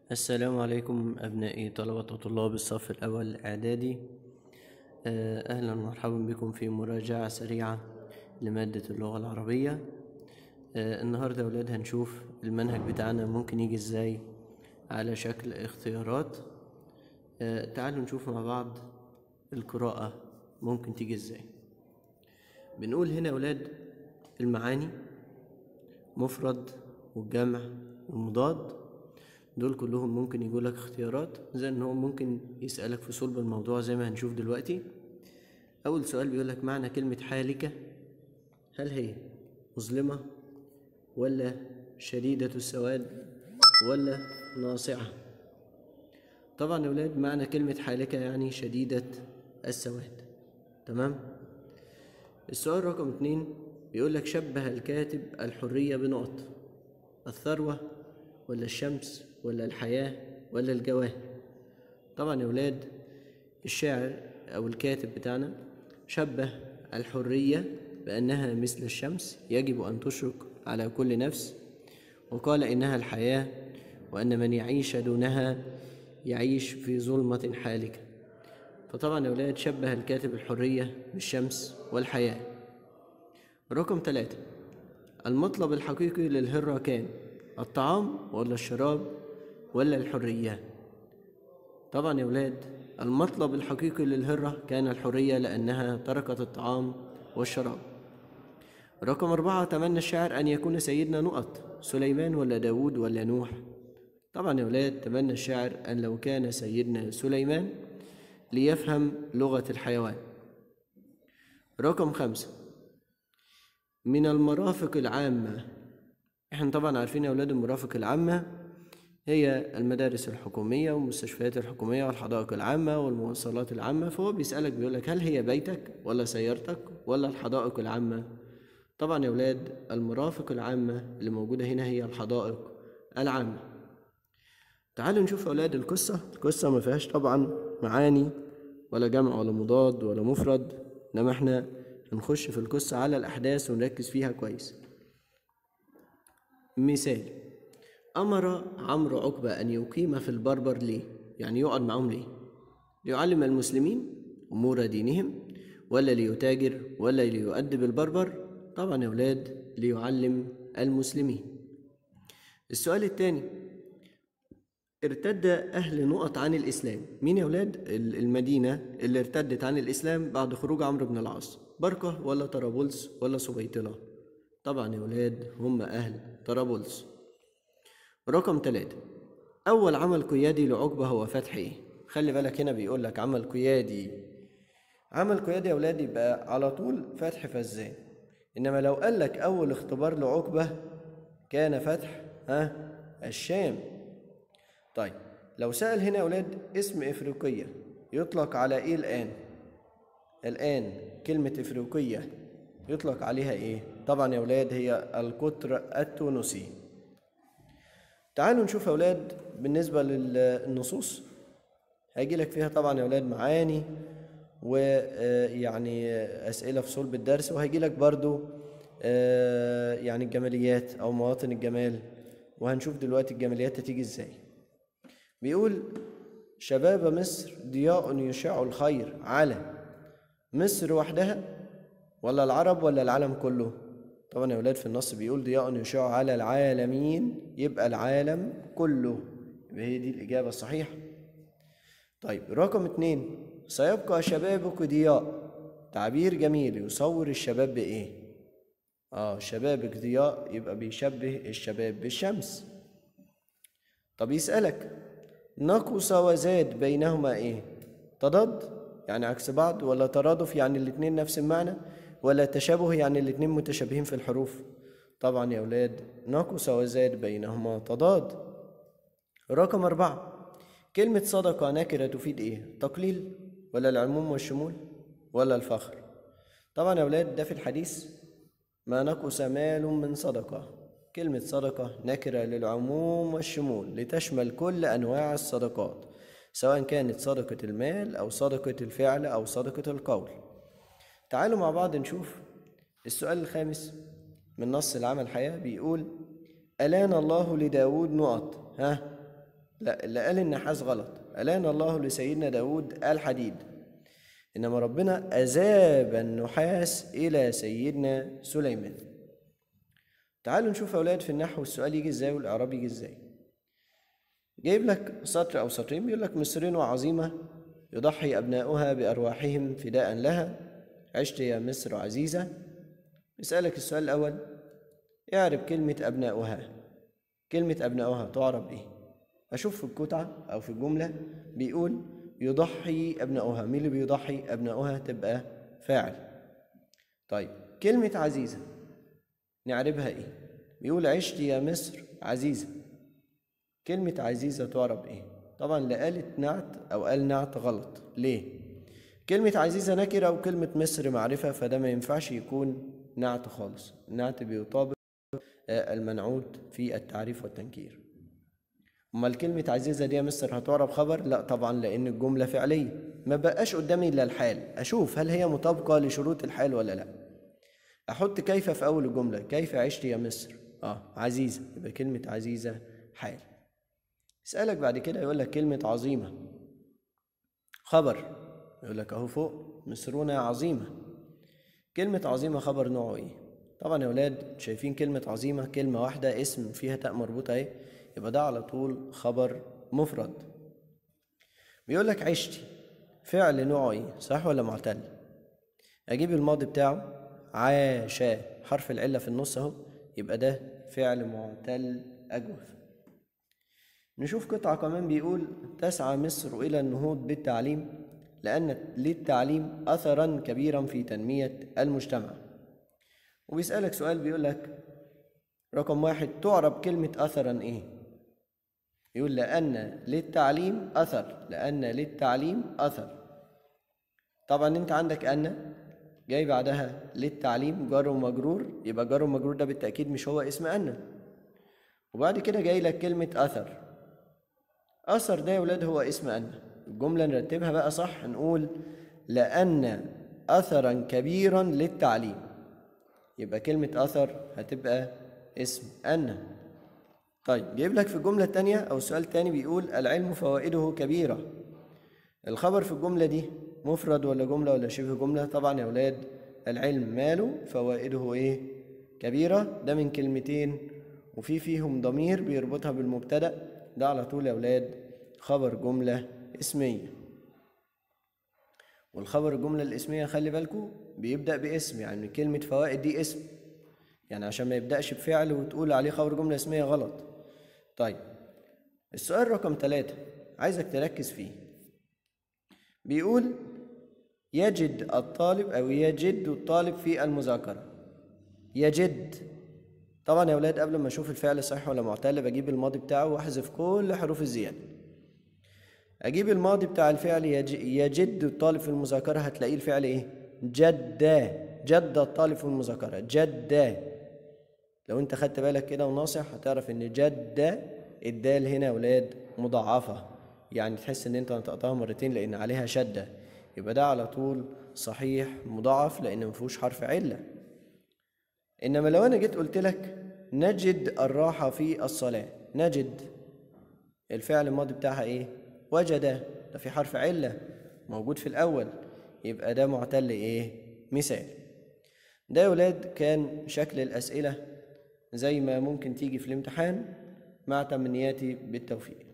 السلام عليكم أبنائي طلبة وطلاب الصف الأول الإعدادي آه، أهلا ومرحبا بكم في مراجعة سريعة لمادة اللغة العربية آه، النهاردة يا ولاد هنشوف المنهج بتاعنا ممكن يجي إزاي على شكل اختيارات آه، تعالوا نشوف مع بعض القراءة ممكن تيجي إزاي بنقول هنا يا ولاد المعاني مفرد والجمع والمضاد دول كلهم ممكن يجوا لك اختيارات زي ان هو ممكن يسألك في صلب الموضوع زي ما هنشوف دلوقتي اول سؤال بيقول لك معنى كلمة حالكة هل هي مظلمة ولا شديدة السواد ولا ناصعة طبعا يا ولاد معنى كلمة حالكة يعني شديدة السواد تمام السؤال رقم اتنين بيقول لك شبه الكاتب الحرية بنقط الثروة ولا الشمس ولا الحياة ولا الجواهر طبعا يا ولاد الشاعر أو الكاتب بتاعنا شبه الحرية بأنها مثل الشمس يجب أن تشرق على كل نفس وقال إنها الحياة وأن من يعيش دونها يعيش في ظلمة حالكة فطبعا يا ولاد شبه الكاتب الحرية بالشمس والحياة رقم ثلاثة المطلب الحقيقي للهرة كان الطعام ولا الشراب ولا الحرية طبعا يا ولاد المطلب الحقيقي للهرة كان الحرية لأنها تركت الطعام والشراب رقم أربعة تمنى الشاعر أن يكون سيدنا نقط سليمان ولا داود ولا نوح طبعا يا ولاد تمنى الشاعر أن لو كان سيدنا سليمان ليفهم لغة الحيوان رقم خمسة من المرافق العامة احنا طبعا عارفين يا أولاد المرافق العامة هي المدارس الحكومية والمستشفيات الحكومية والحدائق العامة والمواصلات العامة فهو بيسألك بيقولك هل هي بيتك ولا سيارتك ولا الحدائق العامة طبعا يا أولاد المرافق العامة اللي موجودة هنا هي الحدائق العامة تعالوا نشوف يا أولاد القصة القصة ما فيهاش طبعا معاني ولا جمع ولا مضاد ولا مفرد إنما احنا هنخش في القصة على الأحداث ونركز فيها كويس مثال أمر عمرو عقبة أن يقيم في البربر ليه؟ يعني يقعد معهم ليه؟ ليعلم المسلمين أمور دينهم ولا ليتاجر ولا ليؤدب البربر؟ طبعا يا ولاد ليعلم المسلمين السؤال الثاني ارتد أهل نقط عن الإسلام مين يا ولاد المدينة اللي ارتدت عن الإسلام بعد خروج عمرو بن العاص بركة ولا طرابلس ولا سبيطلة طبعا يا ولاد هم أهل طرابلس رقم ثلاثة أول عمل قيادي لعقبة هو فتح إيه؟ خلي بالك هنا بيقول لك عمل قيادي عمل قيادي يا ولاد يبقى على طول فتح فزان إنما لو قال لك أول اختبار لعقبة كان فتح ها الشام طيب لو سأل هنا يا ولاد اسم إفريقية يطلق على إيه الآن؟ الآن كلمة إفريقية يطلق عليها إيه؟ طبعا يا ولاد هي القطر التونسي تعالوا نشوف يا ولاد بالنسبة للنصوص هيجي لك فيها طبعا يا ولاد معاني ويعني أسئلة في صلب الدرس وهيجي لك برضو يعني الجماليات أو مواطن الجمال وهنشوف دلوقتي الجماليات هتيجي إزاي بيقول شباب مصر ضياء يشع الخير على مصر وحدها ولا العرب ولا العالم كله طبعا يا ولاد في النص بيقول ضياء يشع على العالمين يبقى العالم كله يبقى هي دي الإجابة الصحيحة طيب رقم اتنين سيبقى شبابك ضياء تعبير جميل يصور الشباب بإيه؟ آه شبابك ضياء يبقى بيشبه الشباب بالشمس طب يسألك نقص وزاد بينهما إيه؟ تضاد يعني عكس بعض ولا ترادف يعني الاتنين نفس المعنى ولا تشابه يعني الاتنين متشابهين في الحروف طبعا يا أولاد نقص وزاد بينهما تضاد رقم أربعة كلمة صدقة نكرة تفيد إيه؟ تقليل ولا العموم والشمول ولا الفخر طبعا يا أولاد ده في الحديث ما نقص مال من صدقة كلمة صدقة نكرة للعموم والشمول لتشمل كل أنواع الصدقات سواء كانت صدقة المال أو صدقة الفعل أو صدقة القول تعالوا مع بعض نشوف السؤال الخامس من نص العمل الحياة بيقول ألان الله لداود نقط ها لا اللي قال النحاس غلط ألان الله لسيدنا داود الحديد إنما ربنا أذاب النحاس إلى سيدنا سليمان تعالوا نشوف يا أولاد في النحو السؤال يجي إزاي والإعراب يجي إزاي جايب لك سطر أو سطرين بيقول لك مصر عظيمة يضحي أبناؤها بأرواحهم فداء لها عشت يا مصر عزيزة يسألك السؤال الأول اعرب كلمة أبناؤها كلمة أبناؤها تعرب إيه؟ أشوف في القطعة أو في الجملة بيقول يضحي أبناؤها مين اللي بيضحي أبناؤها تبقى فاعل طيب كلمة عزيزة نعربها إيه؟ بيقول عشت يا مصر عزيزة كلمة عزيزة تعرب إيه؟ طبعا لا قالت نعت أو قال نعت غلط ليه؟ كلمة عزيزة نكرة وكلمة مصر معرفة فده ما ينفعش يكون نعت خالص النعت بيطابق المنعوت في التعريف والتنكير امال كلمة عزيزة دي يا مستر هتعرب خبر؟ لا طبعا لأن الجملة فعلية ما بقاش قدامي إلا الحال أشوف هل هي مطابقة لشروط الحال ولا لا أحط كيف في أول الجملة كيف عشت يا مصر؟ آه عزيزة يبقى كلمة عزيزة حال اسألك بعد كده يقول لك كلمة عظيمة خبر يقول لك أهو فوق مصرنا عظيمة كلمة عظيمة خبر نوعه إيه؟ طبعا يا ولاد شايفين كلمة عظيمة كلمة واحدة اسم فيها تاء مربوطة اهي يبقى ده على طول خبر مفرد بيقول لك عشتي فعل نوعه ايه صح ولا معتل اجيب الماضي بتاعه عاش حرف العلة في النص اهو يبقى ده فعل معتل اجوف نشوف قطعة كمان بيقول تسعى مصر إلى النهوض بالتعليم لأن للتعليم أثرا كبيرا في تنمية المجتمع وبيسألك سؤال بيقول لك رقم واحد تعرب كلمة أثرا إيه؟ يقول لأن للتعليم أثر لأن للتعليم أثر طبعا أنت عندك أن جاي بعدها للتعليم جار ومجرور يبقى جار ومجرور ده بالتأكيد مش هو اسم أن وبعد كده جاي لك كلمة أثر أثر ده يا ولاد هو اسم أن الجملة نرتبها بقى صح نقول لأن أثرا كبيرا للتعليم يبقى كلمة أثر هتبقى اسم أن طيب جايب لك في الجملة التانية أو السؤال التاني بيقول العلم فوائده كبيرة الخبر في الجملة دي مفرد ولا جملة ولا شبه جملة طبعا يا ولاد العلم ماله فوائده إيه كبيرة ده من كلمتين وفي فيهم ضمير بيربطها بالمبتدأ ده على طول يا ولاد خبر جملة اسمية والخبر الجملة الاسمية خلي بالكم بيبدأ باسم يعني كلمة فوائد دي اسم يعني عشان ما يبدأش بفعل وتقول عليه خبر جملة اسمية غلط طيب السؤال رقم ثلاثة عايزك تركز فيه بيقول يجد الطالب أو يجد الطالب في المذاكرة يجد طبعا يا ولاد قبل ما اشوف الفعل صحيح ولا معتل بجيب الماضي بتاعه واحذف كل حروف الزياده اجيب الماضي بتاع الفعل يجد الطالب في المذاكره هتلاقيه الفعل ايه جد جد الطالب في المذاكره جد لو انت خدت بالك كده وناصح هتعرف ان جد الدال هنا يا ولاد مضاعفه يعني تحس ان انت نطقتها مرتين لان عليها شده يبقى ده على طول صحيح مضاعف لان ما فيهوش حرف عله انما لو انا جيت قلت لك نجد الراحه في الصلاه نجد الفعل الماضي بتاعها ايه وجد ده في حرف عله موجود في الاول يبقى ده معتل ايه مثال ده يا ولاد كان شكل الاسئله زي ما ممكن تيجي في الامتحان مع تمنياتي بالتوفيق